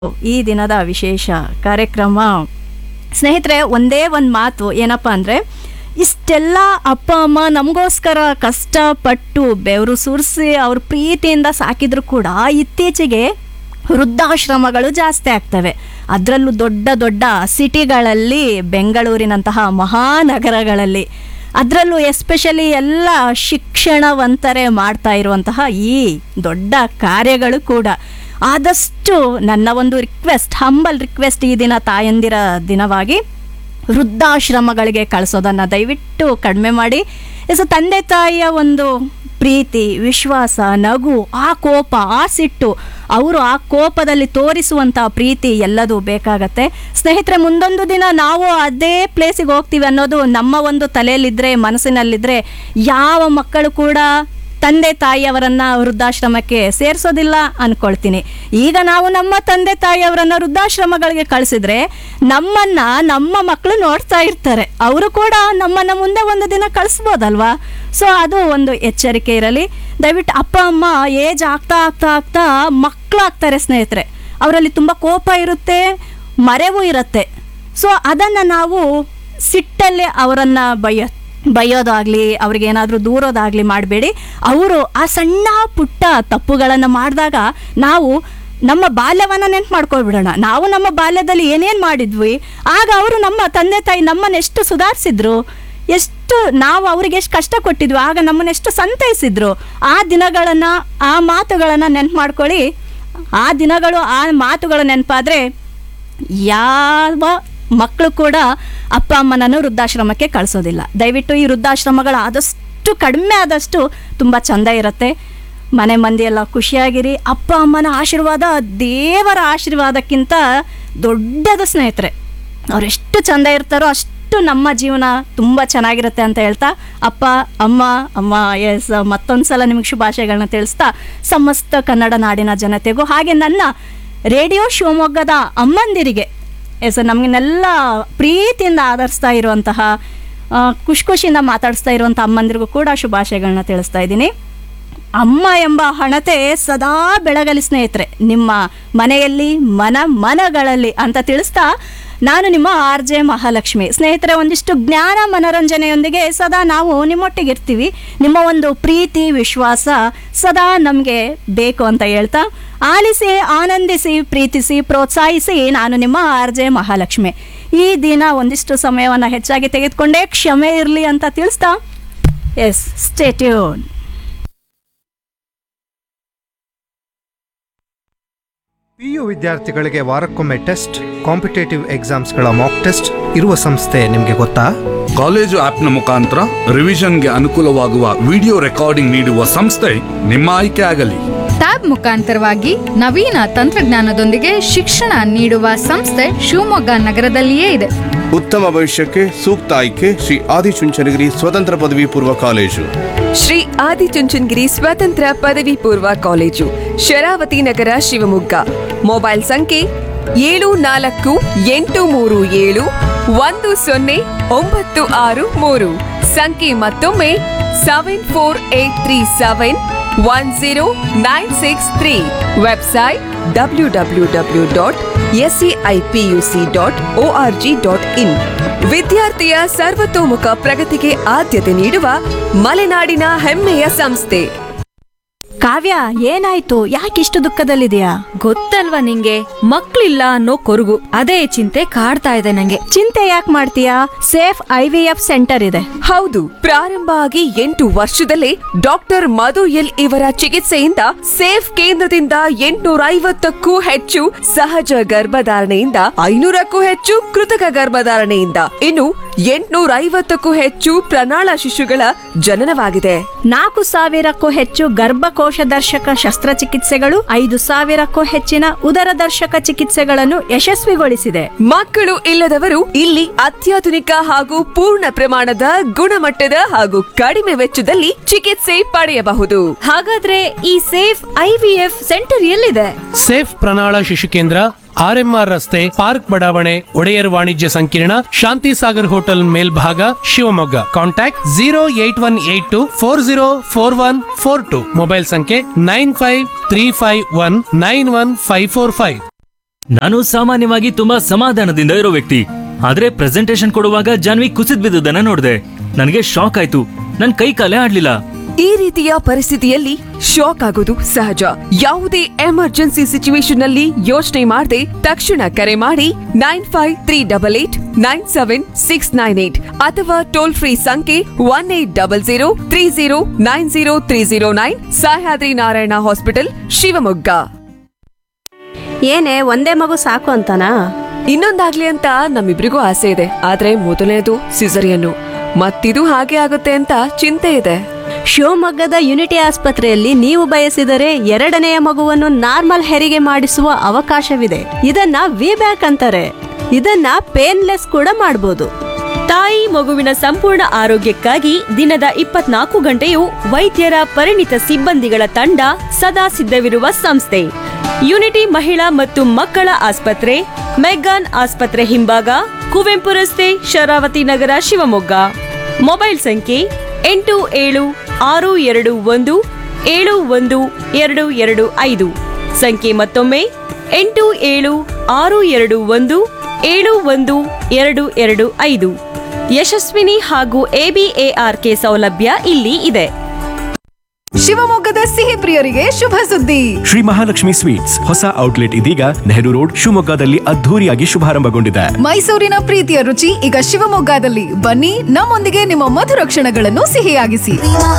ಈ ದಿನದ ವಿಶೇಷ ಕಾರ್ಯಕ್ರಮ ಸ್ನೇಹಿತರೆ ಒಂದೇ ಒಂದು ಮಾತು ಏನಪ್ಪ ಅಂದರೆ ಇಷ್ಟೆಲ್ಲ ಅಪ್ಪ ಅಮ್ಮ ನಮಗೋಸ್ಕರ ಕಷ್ಟಪಟ್ಟು ಬೆವರು ಸುರಿಸಿ ಅವ್ರ ಪ್ರೀತಿಯಿಂದ ಸಾಕಿದ್ರು ಕೂಡ ಇತ್ತೀಚೆಗೆ ವೃದ್ಧಾಶ್ರಮಗಳು ಜಾಸ್ತಿ ಆಗ್ತವೆ ಅದರಲ್ಲೂ ದೊಡ್ಡ ದೊಡ್ಡ ಸಿಟಿಗಳಲ್ಲಿ ಬೆಂಗಳೂರಿನಂತಹ ಮಹಾನಗರಗಳಲ್ಲಿ ಅದರಲ್ಲೂ ಎಸ್ಪೆಷಲಿ ಎಲ್ಲ ಶಿಕ್ಷಣವಂತರೇ ಮಾಡ್ತಾ ಇರುವಂತಹ ಈ ದೊಡ್ಡ ಕಾರ್ಯಗಳು ಕೂಡ ಆದಷ್ಟು ನನ್ನ ಒಂದು ರಿಕ್ವೆಸ್ಟ್ ಹಂಬಲ್ ರಿಕ್ವೆಸ್ಟ್ ಈ ದಿನ ತಾಯಂದಿರ ದಿನವಾಗಿ ವೃದ್ಧಾಶ್ರಮಗಳಿಗೆ ಕಳಿಸೋದನ್ನು ದಯವಿಟ್ಟು ಕಡಿಮೆ ಮಾಡಿ ಸೊ ತಂದೆ ತಾಯಿಯ ಒಂದು ಪ್ರೀತಿ ವಿಶ್ವಾಸ ನಗು ಆ ಕೋಪ ಆ ಸಿಟ್ಟು ಅವರು ಆ ಕೋಪದಲ್ಲಿ ತೋರಿಸುವಂಥ ಪ್ರೀತಿ ಎಲ್ಲದೂ ಬೇಕಾಗತ್ತೆ ಸ್ನೇಹಿತರೆ ಮುಂದೊಂದು ದಿನ ನಾವು ಅದೇ ಪ್ಲೇಸಿಗೆ ಹೋಗ್ತೀವಿ ಅನ್ನೋದು ನಮ್ಮ ಒಂದು ತಲೆಯಲ್ಲಿದ್ದರೆ ಮನಸ್ಸಿನಲ್ಲಿದ್ದರೆ ಯಾವ ಮಕ್ಕಳು ಕೂಡ ತಂದೆ ತಾಯಿಯವರನ್ನ ವೃದ್ಧಾಶ್ರಮಕ್ಕೆ ಸೇರಿಸೋದಿಲ್ಲ ಅನ್ಕೊಳ್ತೀನಿ ಈಗ ನಾವು ನಮ್ಮ ತಂದೆ ತಾಯಿಯವರನ್ನ ವೃದ್ಧಾಶ್ರಮಗಳಿಗೆ ಕಳಿಸಿದ್ರೆ ನಮ್ಮನ್ನ ನಮ್ಮ ಮಕ್ಕಳು ನೋಡ್ತಾ ಇರ್ತಾರೆ ಅವರು ಕೂಡ ನಮ್ಮನ್ನ ಮುಂದೆ ಒಂದು ದಿನ ಕಳಿಸ್ಬೋದಲ್ವಾ ಸೊ ಅದು ಒಂದು ಎಚ್ಚರಿಕೆ ಇರಲಿ ದಯವಿಟ್ಟು ಅಪ್ಪ ಅಮ್ಮ ಏಜ್ ಆಗ್ತಾ ಆಗ್ತಾ ಆಗ್ತಾ ಮಕ್ಕಳಾಗ್ತಾರೆ ಸ್ನೇಹಿತರೆ ಅವರಲ್ಲಿ ತುಂಬ ಕೋಪ ಇರುತ್ತೆ ಮರೆವು ಇರುತ್ತೆ ಸೊ ಅದನ್ನು ನಾವು ಸಿಟ್ಟಲ್ಲಿ ಅವರನ್ನು ಬಯ್ಯ ಬೈಯೋದಾಗಲಿ ಅವ್ರಿಗೆ ಏನಾದರೂ ದೂರೋದಾಗಲಿ ಮಾಡಬೇಡಿ ಅವರು ಆ ಸಣ್ಣ ಪುಟ್ಟ ತಪ್ಪುಗಳನ್ನು ಮಾಡಿದಾಗ ನಾವು ನಮ್ಮ ಬಾಲ್ಯವನ್ನು ನೆನ್ಪು ಮಾಡ್ಕೊಳ್ಬಿಡೋಣ ನಾವು ನಮ್ಮ ಬಾಲ್ಯದಲ್ಲಿ ಏನೇನು ಮಾಡಿದ್ವಿ ಆಗ ಅವರು ನಮ್ಮ ತಂದೆ ತಾಯಿ ನಮ್ಮನ್ನು ಎಷ್ಟು ಸುಧಾರಿಸಿದ್ರು ಎಷ್ಟು ನಾವು ಅವ್ರಿಗೆ ಎಷ್ಟು ಕಷ್ಟ ಕೊಟ್ಟಿದ್ವಿ ಆಗ ನಮ್ಮನ್ನು ಎಷ್ಟು ಸಂತೈಸಿದ್ರು ಆ ದಿನಗಳನ್ನು ಆ ಮಾತುಗಳನ್ನು ನೆನ್ಪು ಮಾಡ್ಕೊಳ್ಳಿ ಆ ದಿನಗಳು ಆ ಮಾತುಗಳು ನೆನಪಾದರೆ ಯಾವ ಮಕ್ಕಳು ಕೂಡ ಅಪ್ಪ ಅಮ್ಮನನ್ನು ವೃದ್ಧಾಶ್ರಮಕ್ಕೆ ಕಳಿಸೋದಿಲ್ಲ ದಯವಿಟ್ಟು ಈ ವೃದ್ಧಾಶ್ರಮಗಳು ಆದಷ್ಟು ಕಡಿಮೆ ಆದಷ್ಟು ತುಂಬ ಚೆಂದ ಇರುತ್ತೆ ಮನೆ ಮಂದಿ ಎಲ್ಲ ಖುಷಿಯಾಗಿರಿ ಅಪ್ಪ ಅಮ್ಮನ ಆಶೀರ್ವಾದ ದೇವರ ಆಶೀರ್ವಾದಕ್ಕಿಂತ ದೊಡ್ಡದು ಸ್ನೇಹಿತರೆ ಅವರೆಷ್ಟು ಚೆಂದ ಇರ್ತಾರೋ ಅಷ್ಟು ನಮ್ಮ ಜೀವನ ತುಂಬ ಚೆನ್ನಾಗಿರುತ್ತೆ ಅಂತ ಹೇಳ್ತಾ ಅಪ್ಪ ಅಮ್ಮ ಅಮ್ಮ ಎಸ್ ಮತ್ತೊಂದು ಸಲ ನಿಮಗೆ ಶುಭಾಶಯಗಳನ್ನ ತಿಳಿಸ್ತಾ ಸಮಸ್ತ ಕನ್ನಡ ನಾಡಿನ ಜನತೆಗೂ ಹಾಗೆ ನನ್ನ ರೇಡಿಯೋ ಶಿವಮೊಗ್ಗದ ಅಮ್ಮಂದಿರಿಗೆ ಎಸ್ ನಮಗೆಲ್ಲ ಪ್ರೀತಿಯಿಂದ ಆಧರಿಸ್ತಾ ಇರುವಂತಹ ಆ, ಖುಷಿ ಖುಷಿಯಿಂದ ಮಾತಾಡಿಸ್ತಾ ಇರುವಂಥ ಅಮ್ಮಂದಿರಿಗೂ ಕೂಡ ಶುಭಾಶಯಗಳನ್ನ ತಿಳಿಸ್ತಾ ಇದ್ದೀನಿ ಅಮ್ಮ ಎಂಬ ಹಣತೆ ಸದಾ ಬೆಳಗಲಿ ಸ್ನೇಹಿತರೆ ನಿಮ್ಮ ಮನೆಯಲ್ಲಿ ಮನ ಮನಗಳಲ್ಲಿ ಅಂತ ತಿಳಿಸ್ತಾ ನಾನು ನಿಮ್ಮ ಆರ್ ಜೆ ಮಹಾಲಕ್ಷ್ಮಿ ಸ್ನೇಹಿತರೆ ಒಂದಿಷ್ಟು ಜ್ಞಾನ ಮನೋರಂಜನೆಯೊಂದಿಗೆ ಸದಾ ನಾವು ನಿಮ್ಮೊಟ್ಟಿಗಿರ್ತೀವಿ ನಿಮ್ಮ ಒಂದು ಪ್ರೀತಿ ವಿಶ್ವಾಸ ಸದಾ ನಮಗೆ ಬೇಕು ಅಂತ ಹೇಳ್ತಾ ಆಲಿಸಿ ಆನಂದಿಸಿ ಪ್ರೀತಿಸಿ ಪ್ರೋತ್ಸಾಹಿಸಿ ನಾನು ನಿಮ್ಮ ಆರ್ ಜೆ ಮಹಾಲಕ್ಷ್ಮಿ ಈ ದಿನ ಒಂದಿಷ್ಟು ಸಮಯವನ್ನು ಹೆಚ್ಚಾಗಿ ತೆಗೆದುಕೊಂಡೇ ಕ್ಷಮೆ ಇರಲಿ ಅಂತ ತಿಳಿಸ್ತಾ ಎಸ್ ಸ್ಟೇಟ್ಯೂನ್ ಪಿಯು ವಿದ್ಯಾರ್ಥಿಗಳಿಗೆ ವಾರಕ್ಕೊಮ್ಮೆ ಟೆಸ್ಟ್ ಕಾಂಪಿಟೇಟಿವ್ ಎಕ್ಸಾಮ್ಸ್ಗಳ ಮಾಕ್ ಟೆಸ್ಟ್ ಇರುವ ಸಂಸ್ಥೆ ನಿಮಗೆ ಗೊತ್ತಾ ಕಾಲೇಜು ಆಪ್ನ ಮುಖಾಂತರ ರಿವಿಷನ್ಗೆ ಅನುಕೂಲವಾಗುವ ವಿಡಿಯೋ ರೆಕಾರ್ಡಿಂಗ್ ನೀಡುವ ಸಂಸ್ಥೆ ನಿಮ್ಮ ಆಯ್ಕೆ ಆಗಲಿ ಟ್ಯಾಬ್ ಮುಖಾಂತರವಾಗಿ ನವೀನ ತಂತ್ರಜ್ಞಾನದೊಂದಿಗೆ ಶಿಕ್ಷಣ ನೀಡುವ ಸಂಸ್ಥೆ ಶಿವಮೊಗ್ಗ ನಗರದಲ್ಲಿಯೇ ಇದೆ ಉತ್ತಮ ಭವಿಷ್ಯಕ್ಕೆ ಸೂಕ್ತ ಆಯ್ಕೆ ಶ್ರೀ ಆದಿಚುಂಚನಗಿರಿ ಸ್ವತಂತ್ರ ಪದವಿ ಪೂರ್ವ ಕಾಲೇಜು ಶ್ರೀ ಆದಿಚುಂಚನಗಿರಿ ಸ್ವತಂತ್ರ ಪದವಿ ಪೂರ್ವ ಕಾಲೇಜು ಶರಾವತಿ ನಗರ ಶಿವಮೊಗ್ಗ ಮೊಬೈಲ್ ಸಂಖ್ಯೆ ಏಳು ನಾಲ್ಕು ಎಂಟು ಮೂರು ಏಳು ಒಂದು ಸೊನ್ನೆ ಒಂಬತ್ತು ಆರು ಮೂರು ಸಂಖ್ಯೆ ಮತ್ತೊಮ್ಮೆ seven four eight three seven one zero nine six three website W W W dot SCIPUC dot O R G dot in ವಿದ್ಯಾರ್ಥಿಯ ಸರ್ವತೋಮುಖ ಪ್ರಗತಿಗೆ ಆದ್ಯತೆ ನೀಡುವ ಮಲೆನಾಡಿನ ಹೆಮ್ಮೆಯ ಸಂಸ್ಥೆ ಕಾವ್ಯ ಏನಾಯ್ತು ಯಾಕಿಷ್ಟು ದುಃಖದಲ್ಲಿದೆಯಾ ಗೊತ್ತಲ್ವಾ ನಿಂಗೆ ಮಕ್ಳಿಲ್ಲ ಅನ್ನೋ ಕೊರಗು ಅದೇ ಚಿಂತೆ ಕಾಡ್ತಾ ಇದೆ ನಂಗೆ ಚಿಂತೆ ಯಾಕೆ ಮಾಡ್ತೀಯಾ Safe I V F centre ಇದೆ ಹೌದು ಪ್ರಾರಂಭ ಆಗಿ ಎಂಟು ವರ್ಷದಲ್ಲೇ ಡಾಕ್ಟರ್ ಮಧು ಎಲ್ ಇವರ ಚಿಕಿತ್ಸೆಯಿಂದ ಸೇಫ್ ಕೇಂದ್ರದಿಂದ ಎಂಟುನೂರ ಐವತ್ತಕ್ಕೂ ಹೆಚ್ಚು ಸಹಜ ಗರ್ಭಧಾರಣೆಯಿಂದ ಐನೂರಕ್ಕೂ ಹೆಚ್ಚು ಕೃತಕ ಗರ್ಭಧಾರಣೆಯಿಂದ ಇನ್ನು ಎಂಟುನೂರ ಐವತ್ತಕ್ಕೂ ಹೆಚ್ಚು ಪ್ರಣಾಳ ಶಿಶುಗಳ ಜನನವಾಗಿದೆ ನಾಲ್ಕು ಸಾವಿರಕ್ಕೂ ಹೆಚ್ಚು ಗರ್ಭಕೋಶ ದರ್ಶಕ ಶಸ್ತ್ರಚಿಕಿತ್ಸೆಗಳು ಐದು ಸಾವಿರಕ್ಕೂ ಹೆಚ್ಚಿನ ಉದರ ದರ್ಶಕ ಚಿಕಿತ್ಸೆಗಳನ್ನು ಯಶಸ್ವಿಗೊಳಿಸಿದೆ ಮಕ್ಕಳು ಇಲ್ಲದವರು ಇಲ್ಲಿ ಅತ್ಯಾಧುನಿಕ ಹಾಗೂ ಪೂರ್ಣ ಪ್ರಮಾಣದ ಗುಣಮಟ್ಟದ ಹಾಗೂ ಕಡಿಮೆ ವೆಚ್ಚದಲ್ಲಿ ಚಿಕಿತ್ಸೆ ಪಡೆಯಬಹುದು ಹಾಗಾದ್ರೆ ಈ Safe I V F centre ಎಲ್ಲಿದೆ ಸೇಫ್ ಪ್ರಣಾಳ ಶಿಶು ಕೇಂದ್ರ ಆರ್ಎಂಆರ್ ರಸ್ತೆ ಪಾರ್ಕ್ ಬಡಾವಣೆ ಒಡೆಯರ್ ವಾಣಿಜ್ಯ ಸಂಕೀರ್ಣ ಶಾಂತಿ ಸಾಗರ್ ಹೋಟೆಲ್ ಮೇಲ್ಭಾಗ Shivamogga contact zero eight one eight two four zero four one four two mobile ಸಂಖ್ಯೆ nine five three five one nine one five four five ನಾನು ಸಾಮಾನ್ಯವಾಗಿ ತುಂಬಾ ಸಮಾಧಾನದಿಂದ ಇರೋ ವ್ಯಕ್ತಿ ಆದ್ರೆ ಪ್ರೆಸೆಂಟೇಶನ್ ಕೊಡುವಾಗ ಜಾನ್ವಿ ಕುಸಿದ್ ಬಿದ್ದುದನ್ನ ನೋಡಿದೆ ನನಗೆ ಶಾಕ್ ಆಯ್ತು ನನ್ ಕೈ ಕಾಲೇ ಆಡ್ಲಿಲ್ಲ ಈ ರೀತಿಯ ಪರಿಸ್ಥಿತಿಯಲ್ಲಿ ಶಾಕ್ ಆಗೋದು ಸಹಜ ಯಾವುದೇ ಎಮರ್ಜೆನ್ಸಿ ಸಿಚುವೇಶನ್ ನಲ್ಲಿ ಯೋಚನೆ ಮಾಡದೆ ತಕ್ಷಣ ಕರೆ ಮಾಡಿ nine five three double eight nine seven six nine eight ಅಥವಾ ಟೋಲ್ ಫ್ರೀ ಸಂಖ್ಯೆ one eight double zero three zero nine zero three zero nine Sahyadri Narayana hospital Shivamogga ಏನೇ ಒಂದೇ ಮಗು ಸಾಕು ಅಂತನಾ ಇನ್ನೊಂದಾಗ್ಲಿ ಅಂತ ನಮ್ಮಿಬ್ರಿಗೂ ಆಸೆ ಇದೆ ಆದ್ರೆ ಮೊದಲನೇದು ಸಿಸರಿಯನ್ನು ಮತ್ತಿದು ಹಾಗೆ ಆಗುತ್ತೆ ಅಂತ ಚಿಂತೆ ಇದೆ ಶಿವಮೊಗ್ಗದ ಯುನಿಟಿ ಆಸ್ಪತ್ರೆಯಲ್ಲಿ ನೀವು ಬಯಸಿದರೆ ಎರಡನೆಯ ಮಗುವನ್ನು ನಾರ್ಮಲ್ ಹೆರಿಗೆ ಮಾಡಿಸುವ ಅವಕಾಶವಿದೆ ಇದನ್ನ ವಿ ಬ್ಯಾಕ್ ಅಂತಾರೆ ಇದನ್ನ ಪೇನ್ಲೆಸ್ ಕೂಡ ಮಾಡಬಹುದು ತಾಯಿ ಮಗುವಿನ ಸಂಪೂರ್ಣ ಆರೋಗ್ಯಕ್ಕಾಗಿ ದಿನದ ಇಪ್ಪತ್ನಾಲ್ಕು ಗಂಟೆಯೂ ವೈದ್ಯರ ಪರಿಣಿತ ಸಿಬ್ಬಂದಿಗಳ ತಂಡ ಸದಾ ಸಿದ್ಧವಿರುವ ಸಂಸ್ಥೆ ಯುನಿಟಿ ಮಹಿಳಾ ಮತ್ತು ಮಕ್ಕಳ ಆಸ್ಪತ್ರೆ ಮೆಗ್ಗಾನ್ ಆಸ್ಪತ್ರೆ ಹಿಂಭಾಗ ಕುವೆಂಪು ರಸ್ತೆ ಶರಾವತಿ ನಗರ ಶಿವಮೊಗ್ಗ ಮೊಬೈಲ್ ಸಂಖ್ಯೆ ಎಂಟು ಏಳು ಆರು ಎರಡು ಒಂದು ಏಳು ಒಂದು ಎರಡು ಎರಡು ಐದು ಸಂಖ್ಯೆ ಮತ್ತೊಮ್ಮೆ ಎಂಟು ಏಳು ಆರು ಎರಡು ಒಂದು ಏಳು ಒಂದು ಎರಡು ಎರಡು ಐದು ಯಶಸ್ವಿನಿ ಹಾಗೂ ಎಬಿಎಆರ್ಕೆ ಸೌಲಭ್ಯ ಇಲ್ಲಿ ಇದೆ ಶಿವಮೊಗ್ಗದ ಸಿಹಿ ಪ್ರಿಯರಿಗೆ ಶುಭ ಸುದ್ದಿ ಶ್ರೀ ಮಹಾಲಕ್ಷ್ಮಿ ಸ್ವೀಟ್ಸ್ ಹೊಸ ಔಟ್ಲೆಟ್ ಇದೀಗ ನೆಹರು ರೋಡ್ ಶಿವಮೊಗ್ಗದಲ್ಲಿ ಅದ್ಧೂರಿಯಾಗಿ ಶುಭಾರಂಭಗೊಂಡಿದೆ ಮೈಸೂರಿನ ಪ್ರೀತಿಯ ರುಚಿ ಈಗ ಶಿವಮೊಗ್ಗದಲ್ಲಿ ಬನ್ನಿ ನಮ್ಮೊಂದಿಗೆ ನಿಮ್ಮ ಮಧುರ ಕ್ಷಣಗಳನ್ನು ಸಿಹಿಯಾಗಿಸಿ